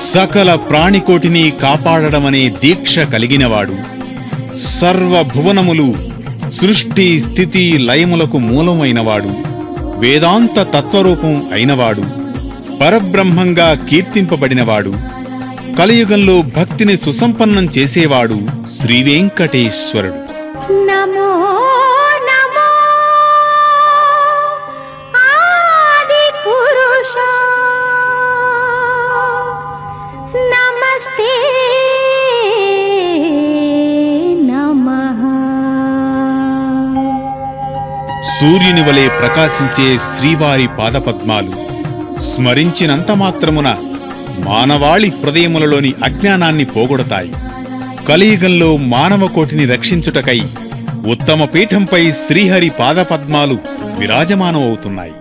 సకల ప్రాణికోటిని కాపాడడమనే దీక్ష కలిగినవాడు సర్వభువనములు సృష్టి స్థితి లయములకు మూలమైనవాడు వేదాంత తత్వరూపం అయినవాడు పరబ్రహ్మంగా కీర్తింపబడినవాడు కలియుగంలో భక్తిని సుసంపన్నం చేసేవాడు శ్రీవేంకటేశ్వరుడు నమో నమో ఆది పురుష నమస్తే నమః సూర్యుని వలె ప్రకాశించే శ్రీవారి పాదపద్మాలు స్మరించినంత మాత్రమున మానవాళి హృదయములలోని అజ్ఞానాన్ని పోగొడతాయి కలియుగంలో మానవ కోటిని రక్షించుటకై ఉత్తమ పీఠంపై శ్రీహరి పాదపద్మాలు విరాజమానమవుతున్నాయి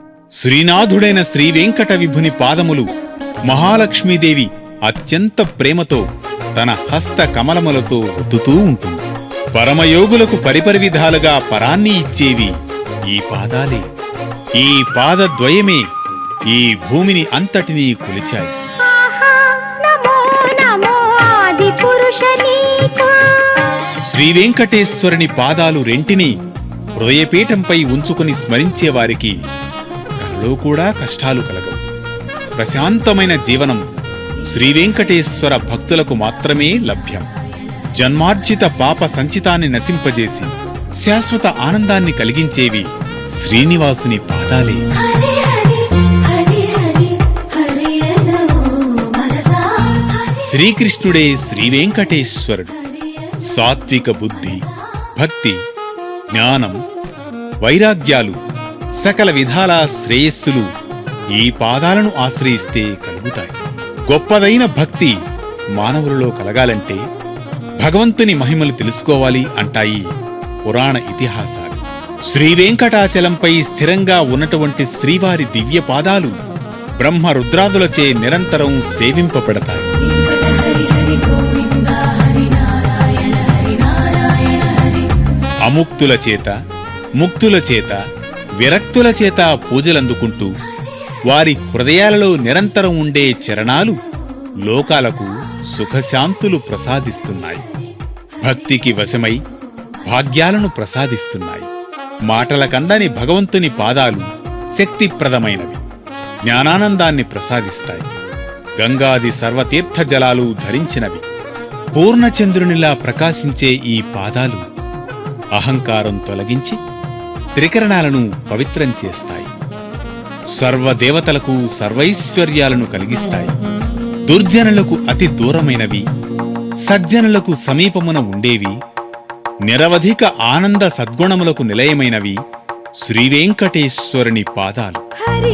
శ్రీనాథుడైన శ్రీ వెంకట విభుని పాదములు మహాలక్ష్మీదేవి అత్యంత ప్రేమతో తన హస్త కమలములతో ఒత్తుతూ ఉంటుంది పరమయోగులకు పరిపరి విధాలుగా పరాన్ని ఇచ్చేవి ఈ పాదాలే ఈ పాదద్వయమే ఈ భూమిని అంతటినీ కొలిచాయి ఆహా నమో నమో ఆది పురుష నీకు శ్రీ వెంకటేశ్వరుని పాదాలు రెంటిని హృదయపీఠంపై ఉంచుకుని స్మరించే వారికి కలలో కూడా కష్టాలు కలగవు ప్రశాంతమైన జీవనం శ్రీ వెంకటేశ్వర భక్తులకు మాత్రమే లభ్యం జన్మార్జిత పాప సంచితాన్ని నశింపజేసి శాశ్వత ఆనందాన్ని కలిగించేవి శ్రీనివాసుని పాదాలే హరి హరి హరి హరి హరి నమో మనసా హరి శ్రీకృష్ణుడే శ్రీ వెంకటేశ్వరుడు సాత్విక బుద్ధి భక్తి జ్ఞానం వైరాగ్యాలు సకల విధాల శ్రేయస్సులు ఈ పాదాలను ఆశ్రయిస్తే కలుగుతాయి గొప్పదైన భక్తి మానవులలో కలగాలంటే భగవంతుని మహిమలు తెలుసుకోవాలి అంటాయి పురాణ ఇతిహాసాలు శ్రీ వెంకటాచలంపై స్థిరంగా ఉన్నటువంటి శ్రీవారి దివ్య పాదాలు బ్రహ్మ రుద్రాదులచే నిరంతరం సేవింపబడతాయి వెంకట హరి హరి గోవింద హరి నారాయణ హరి నారాయణ హరి అముక్తుల చేత ముక్తుల చేత విరక్తుల చేత పూజలందుకుంటూ వారి హృదయాలలో నిరంతరం ఉండే చరణాలు లోకాలకు సుఖశాంతులు ప్రసాదిస్తున్నాయి భక్తికి వశమై భాగ్యాలను ప్రసాదిస్తున్నాయి మాటల కందని భగవంతుని పాదాలు శక్తిప్రదమైనవి జ్ఞానానందాన్ని ప్రసాదిస్తాయి గంగాది సర్వతీర్థ జలాలు ధరించినవి పూర్ణచంద్రునిలా ప్రకాశించే ఈ పాదాలు అహంకారం తొలగించి త్రికరణాలను పవిత్రం చేస్తాయి సర్వదేవతలకు సర్వైశ్వర్యాలను కలిగిస్తాయి దుర్జనులకు అతి దూరమైనవి సజ్జనులకు సమీపమున ఉండేవి నిరవధిక ఆనంద సద్గుణములకు నిలయమైనవి శ్రీవేంకటేశ్వరుని పాదాలు హరి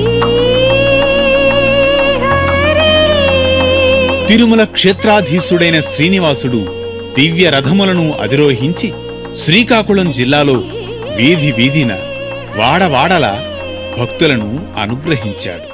హరి తిరుమల క్షేత్రాధీశుడైన శ్రీనివాసుడు దివ్య రథములను అధిరోహించి శ్రీకాకుళం జిల్లాలో వీధి వీధిన వాడవాడల భక్తులను అనుగ్రహించాడు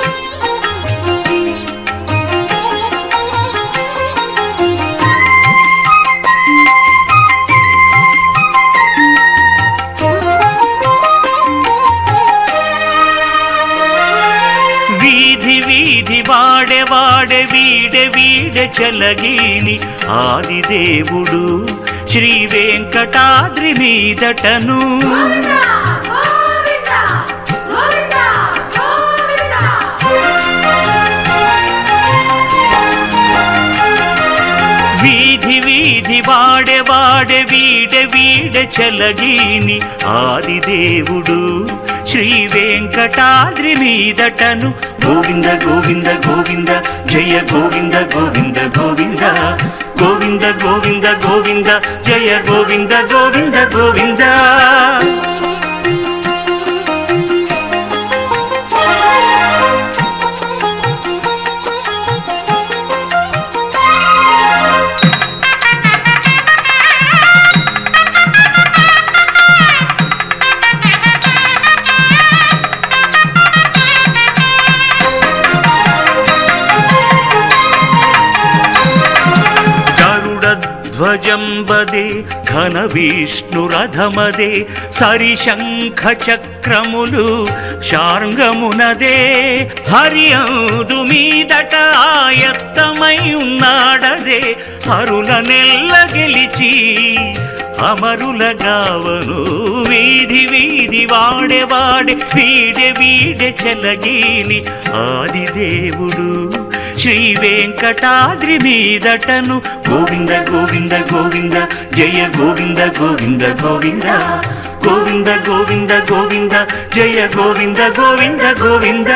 వీధి వీధి వాడే వాడే వీడే వీడే చలగీని ఆదిదేవుడు శ్రీ వెంకటాద్రి మీదటను వీధి వీధి వాడే వాడే వీడే వీడే చలగీని ఆదిదేవుడు శ్రీ వెంకటాద్రి మీదటను గోవింద గోవింద గోవింద జయ గోవింద గోవింద గోవింద గోవింద గోవింద గోవింద జయ గోవింద గోవింద గోవింద గరుడధ్వజం వదే ఘన విష్ణు రథమదే సరిశంఖ చక్రములు శార్ంగమునదే హరియందు మీదట ఆయత్తమై ఉన్నాడదే హరుల నెల్ల గెలిచి అమరుల గావను వీధి వీధి వాడే వాడే వీడే వీడే చెలగీని ఆదిదేవుడు శ్రీ వెంకటాద్రి మీదటను గోవింద గోవింద గోవింద జయ గోవింద గోవింద గోవింద గోవింద గోవింద గోవింద జయ గోవింద గోవింద గోవింద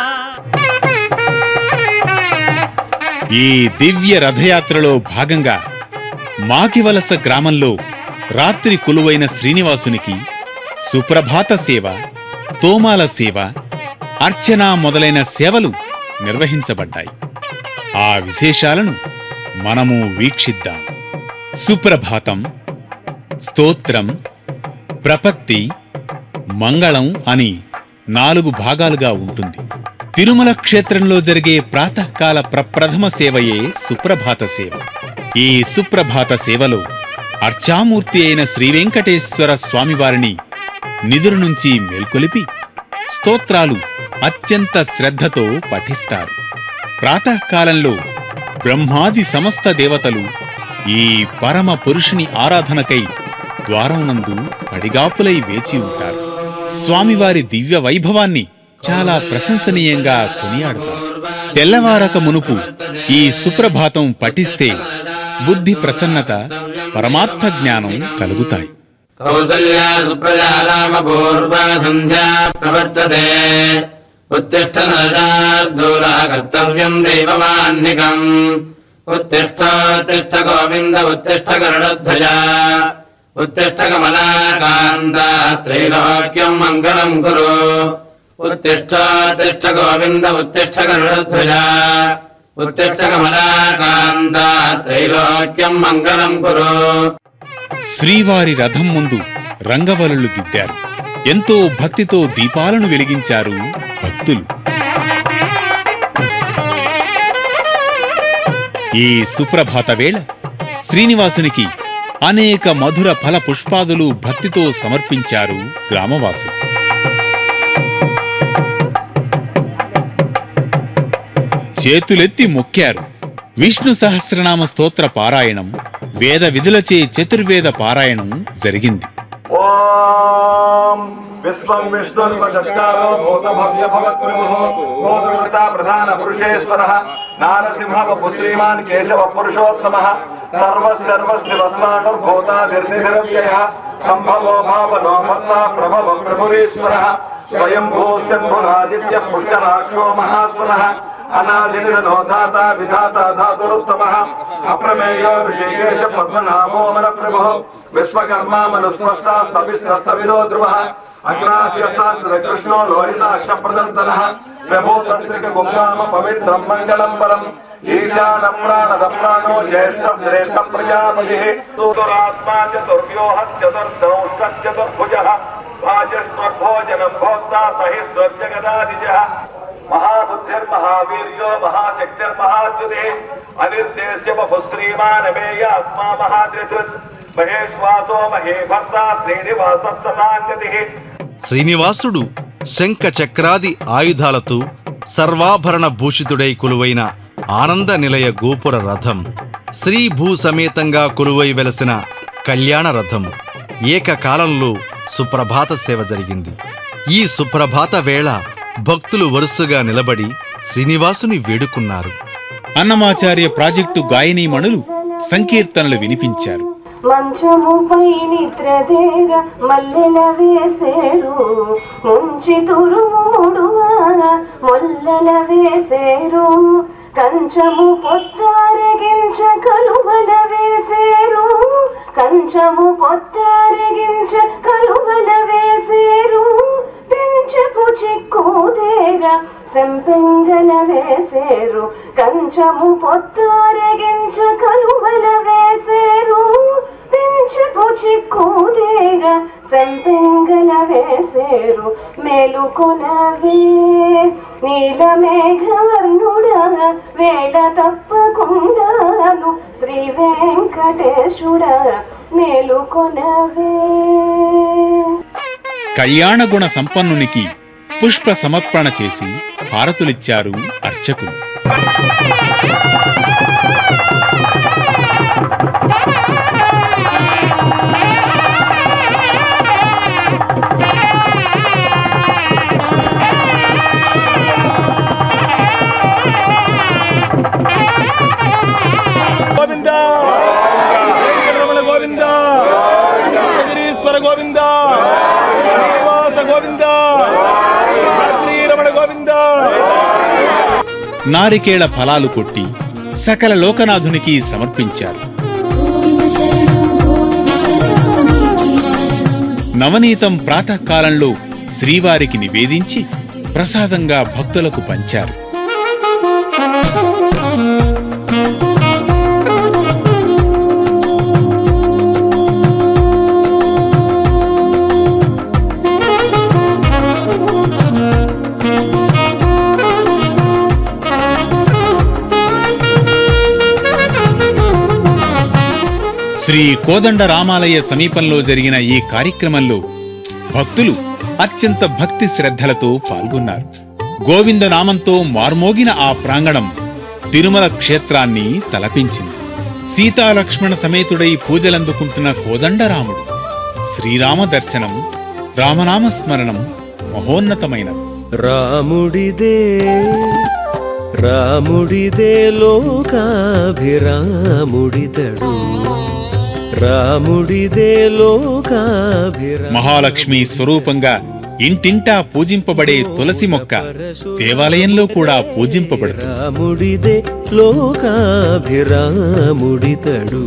ఈ దివ్య రథయాత్రలో భాగంగా మాకివలస గ్రామంలో రాత్రి కొలువైన శ్రీనివాసునికి సుప్రభాత సేవ తోమాల సేవ అర్చన మొదలైన సేవలు నిర్వహించబడ్డాయి ఆ విశేషాలను మనము వీక్షిద్దాం సుప్రభాతం స్తోత్రం ప్రపత్తి మంగళం అని నాలుగు భాగాలుగా ఉంటుంది తిరుమల క్షేత్రంలో జరిగే ప్రాతకాల ప్రప్రథమ సేవయే సుప్రభాత సేవ ఈ సుప్రభాత సేవలో అర్చామూర్తి అయిన శ్రీవెంకటేశ్వర స్వామివారిని నిదురు నుంచి మేల్కొలిపి స్తోత్రాలు అత్యంత శ్రద్ధతో పఠిస్తారు ప్రాతకాలంలో బ్రహ్మాది సమస్త దేవతలు ఈ పరమ పురుషుని ఆరాధనకై ద్వారం నందు పడిగాపులై వేచి ఉంటారు స్వామివారి దివ్య వైభవాన్ని చాలా ప్రశంసనీయంగా కొనియాడతారు తెల్లవారక మునుపు ఈ సుప్రభాతం పఠిస్తే బుద్ధి ప్రసన్నత పరమార్థ జ్ఞానం కలుగుతాయి కౌసల్యా సుప్రజా రామ పూర్వా సంధ్యా ప్రవర్తతే ఉత్తిష్ట నరశార్దూలా కర్తవ్యం దైవమాన్నికం ఉత్తిష్టోత్తిష్ట గోవింద ఉత్తిష్ట గరుడధ్వజ ఉత్తిష్ట కమలాకాంత త్రైలోక్యం మంగళం కురు ఉత్తిష్టోత్తిష్ట గోవింద ఉత్తిష్ట గరుడధ్వజ ఉత్తిష్ట కమలాకాంత త్రైలోక్యం మంగళం కురు శ్రీవారి రథం ముందు రంగవల్లులు దిద్దారు ఎంతో భక్తితో దీపాలను వెలిగించారు భక్తులు ఈ సుప్రభాత వేళ శ్రీనివాసునికి అనేక మధుర ఫల పుష్పాదులు భక్తితో సమర్పించారు గ్రామవాసులు చేతులెత్తి మొక్కారు విష్ణు సహస్రనామ స్తోత్ర పారాయణం వేద విధులచే చతుర్వేద పారాయణం జరిగింది ఓం విశ్వం విష్ణుర్వశక్తారో భూతభవ్య భవత్ప్రభుః భూతకృత ప్రధాన పురుషేశ్వరः నారసింహవపు శ్రీమాన్ కేశవ పురుషోత్తమः సర్వసర్వస్య వస్మానుర్భూతాధిర్నిధిరవ్యయः సంభవో భావనో భర్తా ప్రభవ ప్రభురీశ్వరः స్వయంభూ శంభురాదిత్య పుష్కరాక్షో మహాస్వనः అనాదినిధనో ధాత విధాత ధాతురుత్తమः అప్రమేయో ఋషికేశ పద్మనాభో మన ప్రభుః విశ్వకర్మా మనుస్పష్టా స్థవిష్టస్థవిలో ధ్రువः అగ్రాహ్యస్తాస్త్ర కృష్ణో లోహితాక్ష ప్రదంతనः ప్రభూతస్త్రిక గుంగామ పవిత్రం మంగళం బలం ఈశాన ప్రాణద ప్రాణో జ్యేష్ఠ శ్రేష్ఠ ప్రజాపతి చతురాత్మా చతుర్వ్యూహ చతుర్దౌష్ట చతుర్భుజः భాజస్వభోజనం భోక్తా సహిష్వజగదాదిజः మహాబుద్ధిర్మహావీర్యో మహాశక్తిర్మహాచ్యుతే అనిర్దేశ్య బహు శ్రీమానమేయ ఆత్మా మహాద్రిధృత్ మహేశ్వాసో మహేభర్త శ్రీనివాస సదాంగతి శ్రీనివాసుడు శంఖ చక్రాది ఆయుధాలతో సర్వాభరణ భూషితుడై కొలువైన ఆనంద నిలయ గోపుర రథం శ్రీ భూ సమేతంగా కొలువై వెలసిన కళ్యాణ రథం ఏకకాలంలో సుప్రభాత సేవ జరిగింది ఈ సుప్రభాత వేళ భక్తులు వరుసగా నిలబడి శ్రీనివాసుని వేడుకున్నారు అన్నమాచార్య ప్రాజెక్టు గాయనీమణులు సంకీర్తనలు వినిపించారు మంచముపై నిద్రదేర మల్లెల వేసేరు ముంచి తురుముడువాన మొల్లల వేసేరు కంచము పొత్తారగించ కలువల వేసేరు కంచము పొత్తారగించ కలువల వేసేరు పెంచపు చిక్కుదేర సెంపెంగల వేసేరు కంచము పొత్తారగించ కలువల వేసేరు పెంచపు చిక్కుదేర సంపెంగల వేసేరు మేలుకొనవే నీల మేఘవర్ణుడా వేళ తప్పకుండాను శ్రీ వెంకటేశుడా మేలుకొనవే కళ్యాణ గుణ సంపన్నునికి పుష్ప సమర్పణ చేసి హారతులిచ్చారు అర్చకులు గోవింద వెంకటరమణ గోవింద గిరీశ్వర గోవింద శ్రీనివాస గోవింద శ్రీరమణ గోవింద నారికేళ ఫలాలు కొట్టి సకల లోకనాథునికి సమర్పించారు గోవింద శరణు గోవింద శరణు నీకే శరణు నవనీతం ప్రాతకాలంలో శ్రీవారికి నివేదించి ప్రసాదంగా భక్తులకు పంచారు శ్రీ కోదండ రామాలయ సమీపంలో జరిగిన ఈ కార్యక్రమంలో భక్తులు అత్యంత భక్తి శ్రద్ధలతో పాల్గొన్నారు గోవింద నామంతో మార్మోగిన ఆ ప్రాంగణం తిరుమల క్షేత్రాన్ని తలపించింది సీతాలక్ష్మణ సమేతుడై పూజలందుకుంటున్న కోదండరాముడు శ్రీరామ దర్శనం రామనామ స్మరణం మహోన్నతమైనది రాముడిదే రాముడిదే లోకాభిరాముడితడు రాముడిదే లోకాభిరా మహాలక్ష్మి స్వరూపంగా ఇంటింటా పూజింపబడే తులసి మొక్క దేవాలయంలో కూడా పూజింపబడుతుంది రాముడిదే లోకాభిరాముడితడు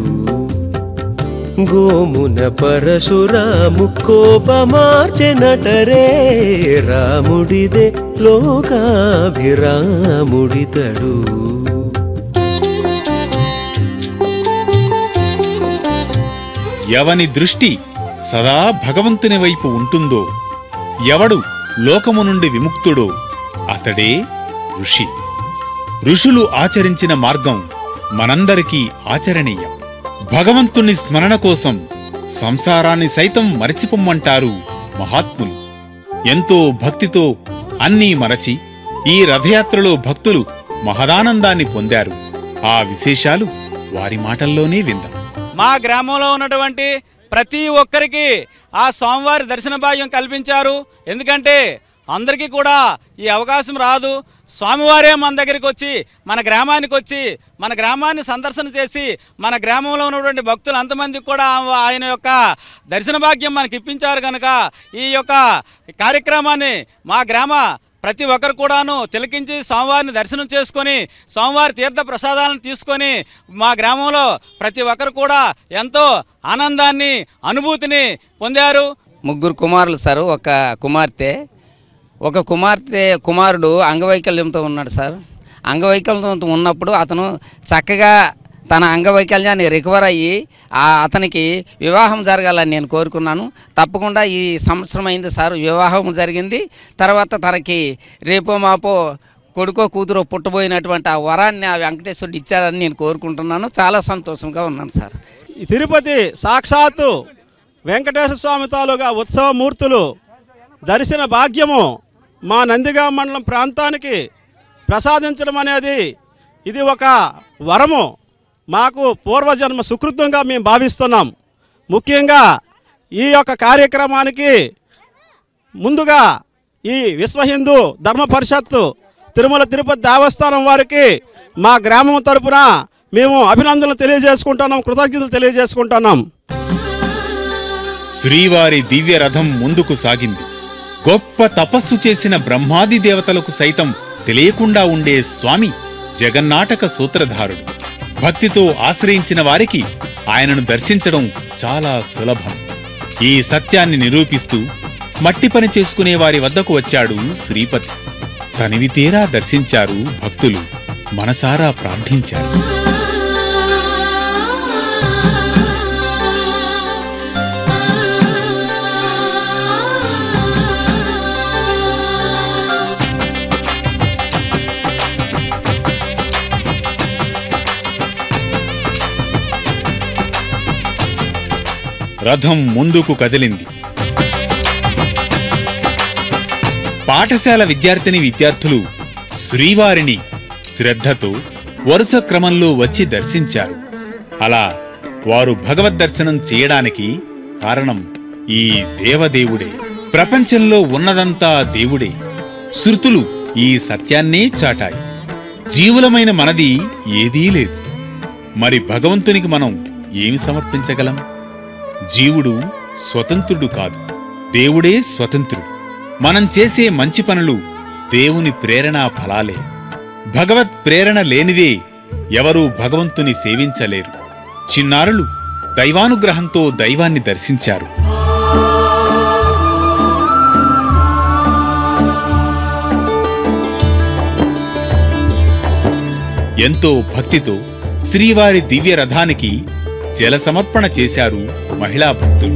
గోమున పరశురాము కోపమార్చెనటరే రాముడిదే లోకాభిరాముడితడు ఎవని దృష్టి సదా భగవంతుని వైపు ఉంటుందో ఎవడు లోకము నుండి విముక్తుడో అతడే ఋషి ఋషులు ఆచరించిన మార్గం మనందరికీ ఆచరణీయం భగవంతుని స్మరణ కోసం సంసారాన్ని సైతం మరచిపోమ్మంటారు మహాత్ములు ఎంతో భక్తితో అన్నీ మరచి ఈ రథయాత్రలో భక్తులు మహదానందాన్ని పొందారు ఆ విశేషాలు వారి మాటల్లోనే విందాం మా గ్రామంలో ఉన్నటువంటి ప్రతి ఒక్కరికి ఆ స్వామివారి దర్శన భాగ్యం కల్పించారు ఎందుకంటే అందరికీ కూడా ఈ అవకాశం రాదు స్వామివారే మన దగ్గరికి వచ్చి మన గ్రామానికి వచ్చి మన గ్రామాన్ని సందర్శన చేసి మన గ్రామంలో ఉన్నటువంటి భక్తులు అంతమందికి కూడా ఆ- ఆయన యొక్క దర్శన భాగ్యం మనకి ఇప్పించారు కనుక ఈ యొక్క కార్యక్రమాన్ని మా గ్రామ ప్రతి ఒక్కరు కూడాను తిలకించి స్వామివారిని దర్శనం చేసుకొని స్వామివారి తీర్థ ప్రసాదాలను తీసుకొని మా గ్రామంలో ప్రతి ఒక్కరు కూడా ఎంతో ఆనందాన్ని అనుభూతిని పొందారు ముగ్గురు కుమారులు సార్ ఒక కుమార్తె ఒక కుమార్తె కుమారుడు అంగవైకల్యంతో ఉన్నాడు సార్ అంగవైకల్యంతో ఉన్నప్పుడు అతను చక్కగా తన అంగవైకల్యాన్ని రికవర్ అయ్యి ఆ అతనికి వివాహం జరగాలని నేను కోరుకున్నాను తప్పకుండా ఈ సంవత్సరం అయింది సార్ వివాహం జరిగింది తర్వాత తనకి రేపో మాపో కొడుకో కూతురో పుట్టబోయినటువంటి ఆ వరాన్ని ఆ వెంకటేశ్వరుడు ఇచ్చారని నేను కోరుకుంటున్నాను చాలా సంతోషంగా ఉన్నాను సార్ ఈ తిరుపతి సాక్షాత్తు వెంకటేశ్వర స్వామి తాలూగా ఉత్సవమూర్తులు దర్శన భాగ్యము మా నందిగా మండలం ప్రాంతానికి ప్రసాదించడం అనేది ఇది ఒక వరము మాకు పూర్వజన్మ సుకృతంగా మేము భావిస్తున్నాం ముఖ్యంగా ఈ యొక్క కార్యక్రమానికి ముందుగా ఈ విశ్వ హిందూ ధర్మ పరిషత్తు తిరుమల తిరుపతి దేవస్థానం వారికి మా గ్రామం తరపున మేము అభినందనలు తెలియజేసుకుంటున్నాం కృతజ్ఞతలు తెలియజేసుకుంటున్నాం శ్రీవారి దివ్య రథం ముందుకు సాగింది గొప్ప తపస్సు చేసిన బ్రహ్మాది దేవతలకు సైతం తెలియకుండా ఉండే స్వామి జగన్నాటక సూత్రధారుడు భక్తితో ఆశ్రయించిన వారికి ఆయనను దర్శించడం చాలా సులభం ఈ సత్యాన్ని నిరూపిస్తూ మట్టి పని చేసుకునే వారి వద్దకు వచ్చాడు శ్రీపతి తనివి తీరా దర్శించారు భక్తులు మనసారా ప్రార్థించారు రథం ముందుకు కదిలింది పాఠశాల విద్యార్థిని విద్యార్థులు శ్రీవారిని శ్రద్ధతో వరుస క్రమంలో వచ్చి దర్శించారు అలా వారు భగవద్ దర్శనం చేయడానికి కారణం ఈ దేవదేవుడే ప్రపంచంలో ఉన్నదంతా దేవుడే శృతులు ఈ సత్యాన్నే చాటాయి జీవులమైన మనది ఏదీ లేదు మరి భగవంతునికి మనం ఏమి సమర్పించగలం జీవుడు స్వతంత్రుడు కాదు దేవుడే స్వతంత్రుడు మనం చేసే మంచి పనులు దేవుని ప్రేరణా ఫలాలే భగవత్ ప్రేరణ లేనిదే ఎవరూ భగవంతుని సేవించలేరు చిన్నారులు దైవానుగ్రహంతో దైవాన్ని దర్శించారు ఎంతో భక్తితో శ్రీవారి దివ్య రథానికి జల సమర్పణ చేశారు మహిళా భక్తులు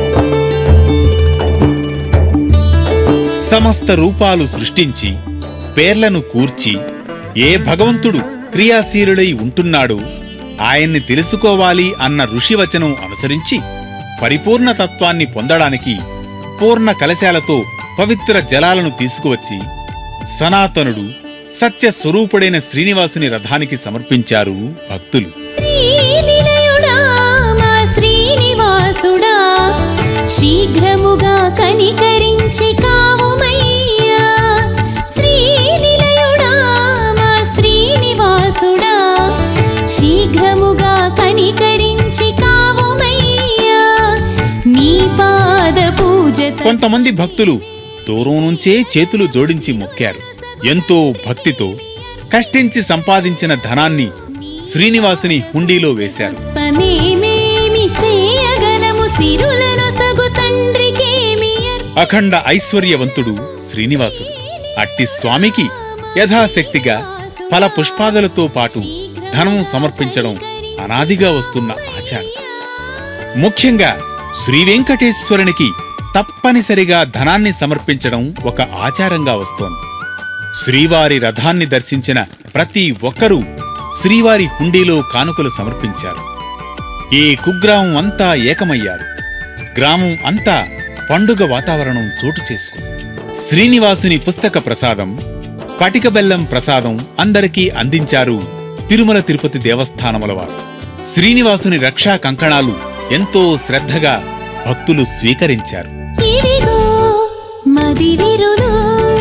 సమస్త రూపాలు సృష్టించి పేర్లను కూర్చి ఏ భగవంతుడు క్రియాశీలుడై ఉంటున్నాడో ఆయన్ని తెలుసుకోవాలి అన్న ఋషివచనం అనుసరించి పరిపూర్ణ తత్వాన్ని పొందడానికి పూర్ణ కలశాలతో పవిత్ర జలాలను తీసుకువచ్చి సనాతనుడు సత్య స్వరూపుడైన శ్రీనివాసుని రథానికి సమర్పించారు భక్తులు శ్రీనిలయుడా మా శ్రీనివాసుడా శీఘ్రముగా కనికరించి కావుమయ్యా శ్రీనిలయుడా మా శ్రీనివాసుడా శీఘ్రముగా కనికరించి కావుమయ్యా నీ పాద పూజత కొంతమంది భక్తులు దూరం నుంచే చేతులు జోడించి మొక్కారు ఎంతో భక్తితో కష్టించి సంపాదించిన ధనాన్ని శ్రీనివాసుని హుండీలో వేశారు పమేమేమి సేయగలము సిరులను సగు తండ్రికేమి అఖండ ఐశ్వర్యవంతుడు శ్రీనివాసుడు అట్టి స్వామికి యథాశక్తిగా ఫల పుష్పాదులతో పాటు ధనం సమర్పించడం అనాదిగా వస్తున్న ఆచారం ముఖ్యంగా శ్రీ వెంకటేశ్వరునికి తప్పనిసరిగా ధనాన్ని సమర్పించడం ఒక ఆచారంగా వస్తోంది శ్రీవారి రథాన్ని దర్శించిన ప్రతి ఒక్కరూ శ్రీవారి హుండీలో కానుకలు సమర్పించారు ఈ కుగ్రామం అంతా ఏకమయ్యారు గ్రామం అంతా పండుగ వాతావరణం చోటు చేసుకుంది శ్రీనివాసుని పుస్తక ప్రసాదం పటిక బెల్లం ప్రసాదం అందరికీ అందించారు తిరుమల తిరుపతి దేవస్థానముల వారు శ్రీనివాసుని రక్షా కంకణాలు ఎంతో శ్రద్ధగా భక్తులు స్వీకరించారు ఇదిగో మది విరులు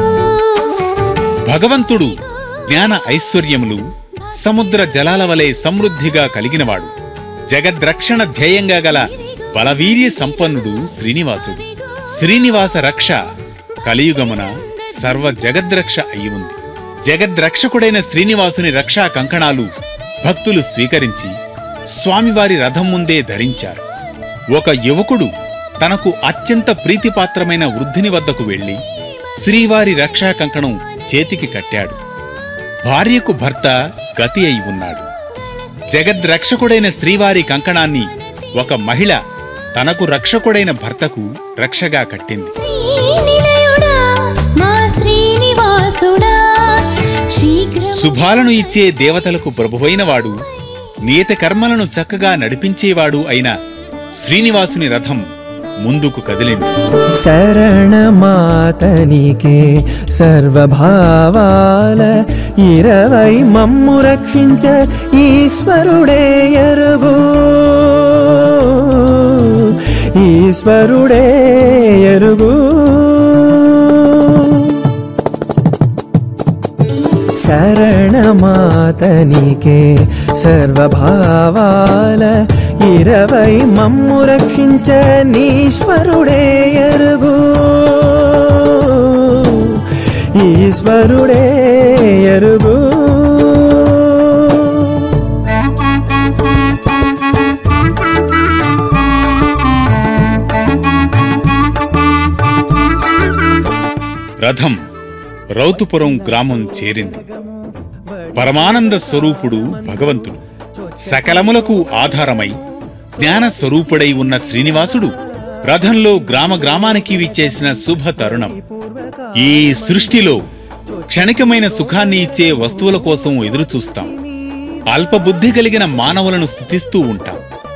భగవంతుడు జ్ఞాన ఐశ్వర్యములు సముద్ర జలాల వలె సమృద్ధిగా కలిగినవాడు జగద్రక్షణ ధ్యేయంగా గల బలవీర్య సంపన్నుడు శ్రీనివాసుడు శ్రీనివాస రక్ష కలియుగమున సర్వ జగద్రక్ష అయి ఉంది జగద్రక్షకుడైన శ్రీనివాసుని రక్షా కంకణాలు భక్తులు స్వీకరించి స్వామివారి రథం ముందే ధరించారు ఒక యువకుడు తనకు అత్యంత ప్రీతిపాత్రమైన వృద్ధుని వద్దకు వెళ్లి శ్రీవారి రక్షా కంకణం చేతికి కట్టాడు భార్యకు భర్త గతి అయి ఉన్నాడు జగద్రక్షకుడైన శ్రీవారి కంకణాన్ని ఒక మహిళ తనకు రక్షకుడైన భర్తకు రక్షగా కట్టింది శ్రీనిలయుడా మా శ్రీనివాసుడా శీఘ్రం శుభాలను ఇచ్చే దేవతలకు ప్రభువైనవాడు నియత కర్మలను చక్కగా నడిపించేవాడు అయిన శ్రీనివాసుని రథం ముందుకు కదిలింది శరణమాతనికే సర్వభావాల ఇరవై మమ్ము రక్షించ ఈశ్వరుడే ఎరుగు ఈశ్వరుడే ఎరుగు శరణమాతనికే సర్వభావాల ఇరవై మమ్ము రక్షించ నీశ్వరుడే ఎరుగు ఈశ్వరుడే ఎరుగు రథం రౌతుపురం గ్రామం చేరింది పరమానంద స్వరూపుడు భగవంతుడు సకలములకు ఆధారమై జ్ఞాన స్వరూపుడై ఉన్న శ్రీనివాసుడు రథంలో గ్రామ గ్రామానికి విచ్చేసిన శుభ తరుణం ఈ సృష్టిలో క్షణికమైన సుఖాన్ని ఇచ్చే వస్తువుల కోసం ఎదురుచూస్తాం అల్పబుద్ధి కలిగిన మానవులను స్థుతిస్తూ ఉంటాం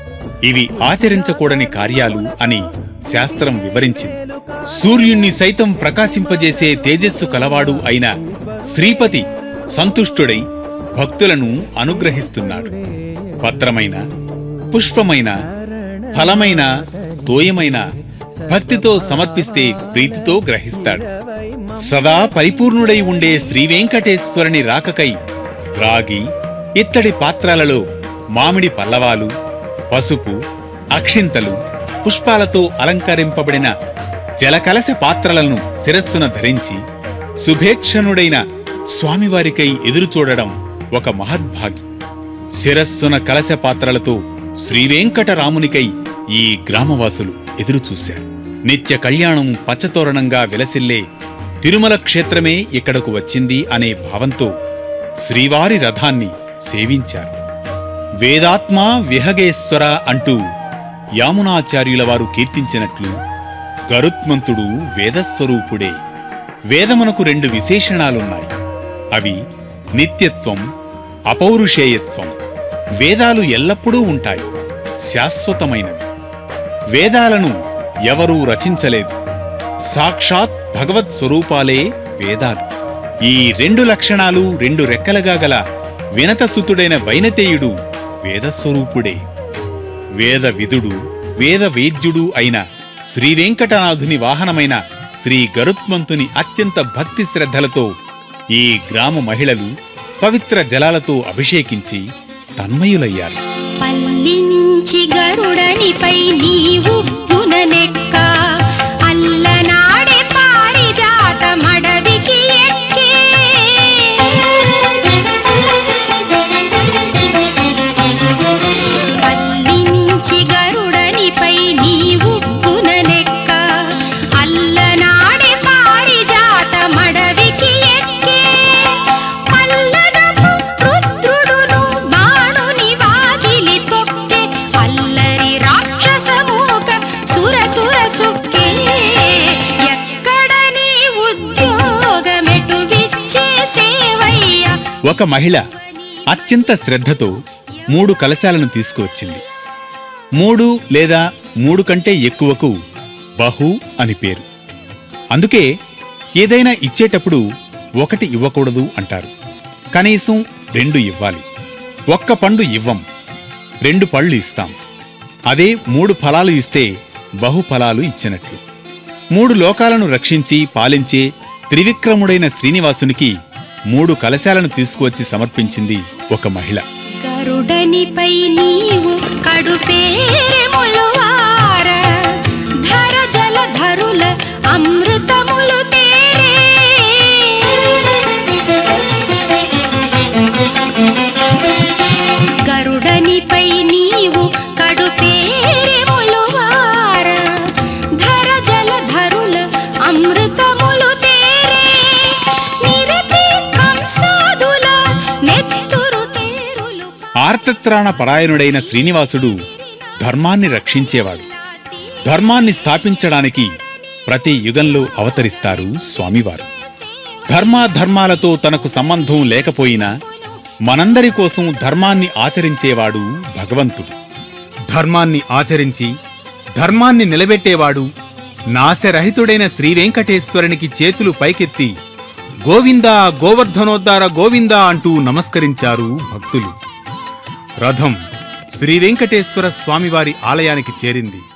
ఇవి ఆచరించకూడని కార్యాలు అని శాస్త్రం వివరించింది సూర్యుణ్ణి సైతం ప్రకాశింపజేసే తేజస్సు కలవాడు అయిన శ్రీపతి సంతుష్టుడై భక్తులను అనుగ్రహిస్తున్నాడు పత్రమైన పుష్పమైన ఫలమైన తోయమైన భక్తితో సమర్పిస్తే ప్రీతితో గ్రహిస్తాడు సదా పరిపూర్ణుడై ఉండే శ్రీవెంకటేశ్వరుని రాకకై రాగి ఇత్తడి పాత్రలలో మామిడి పల్లవాలు పసుపు అక్షింతలు పుష్పాలతో అలంకరింపబడిన జలకలశ పాత్రలను శిరస్సున ధరించి శుభేక్షణుడైన స్వామివారికై ఎదురుచూడడం ఒక మహద్భాగ్యం శిరస్సున కలశ పాత్రలతో శ్రీవేంకటరామునికై ఈ గ్రామవాసులు ఎదురుచూశారు నిత్య కళ్యాణం పచ్చతోరణంగా విలసిల్లే తిరుమల క్షేత్రమే ఇక్కడకు వచ్చింది అనే భావంతో శ్రీవారి రథాన్ని సేవించారు వేదాత్మ విహగేశ్వర అంటూ యామునాచార్యుల వారు కీర్తించినట్లు గరుత్మంతుడు వేదస్వరూపుడే వేదమునకు రెండు విశేషణాలున్నాయి అవి నిత్యత్వం అపౌరుషేయత్వం వేదాలు ఎల్లప్పుడూ ఉంటాయి శాశ్వతమైనవి వేదాలను ఎవరూ రచించలేదు సాక్షాత్ భగవత్ స్వరూపాలే వేదాలు ఈ రెండు లక్షణాలు రెండు రెక్కలుగా గల వినతసుతుడైన వైనతేయుడు వేదస్వరూపుడే వేద విదుడు వేద వేద్యుడు అయిన శ్రీవెంకటనాథుని వాహనమైన శ్రీ గరుత్మంతుని అత్యంత భక్తి శ్రద్ధలతో ఈ గ్రామ మహిళలు పవిత్ర జలాలతో అభిషేకించి తన్మయులయ్యారు పల్లించి గరుడనిపై నీవు గుణనెక్క అల్లనాడే పారిజాత మడవికి ఎక్కే పల్లించి గరుడనిపై నీవు గుణనెక్క అల్లనాడే పారిజాత మడవికి ఎక్కే పల్లదపు రుద్రుడును బాణుని వాగిలి తొక్కే అల్లరి రాక్షసమూక సుర సుర సుక్కే ఎక్కడ నీ ఉద్యోగమెటు విచ్చేసేవయ్య ఒక మహిళ అత్యంత శ్రద్ధతో మూడు కలశాలను తీసుకువచ్చింది మూడు లేదా మూడు కంటే ఎక్కువకు బహు అని పేరు అందుకే ఏదైనా ఇచ్చేటప్పుడు ఒకటి ఇవ్వకూడదు అంటారు కనీసం రెండు ఇవ్వాలి ఒక్క పండు ఇవ్వం రెండు పళ్ళు ఇస్తాం అదే మూడు ఫలాలు ఇస్తే బహుఫలాలు ఇచ్చినట్లు మూడు లోకాలను రక్షించి పాలించే త్రివిక్రముడైన శ్రీనివాసునికి మూడు కలశాలను తీసుకువచ్చి సమర్పించింది ఒక మహిళ గరుడనిపై నీవు కడుపేములు వార ధర జలధరుల అమృతములు తేరే గరుడనిపై నీవు కడుపేములు వార ధర జలధరుల అమృతములు తేరే నిరతి కంసాదుల నెత్తురు తేరులు ఆర్తత్రాణ పరాయణుడైన శ్రీనివాసుడు ధర్మాన్ని రక్షించేవాడు ధర్మాన్ని స్థాపించడానికి ప్రతి యుగంలో అవతరిస్తారు స్వామివారు ధర్మాధర్మాలతో తనకు సంబంధం లేకపోయినా మనందరి కోసం ధర్మాన్ని ఆచరించేవాడు భగవంతుడు ధర్మాన్ని ఆచరించి ధర్మాన్ని నిలబెట్టేవాడు నాశరహితుడైన శ్రీవెంకటేశ్వరునికి చేతులు పైకెత్తి గోవిందా గోవర్ధనోద్ధార గోవిందా అంటూ నమస్కరించారు భక్తులు రథం శ్రీవెంకటేశ్వర స్వామివారి ఆలయానికి చేరింది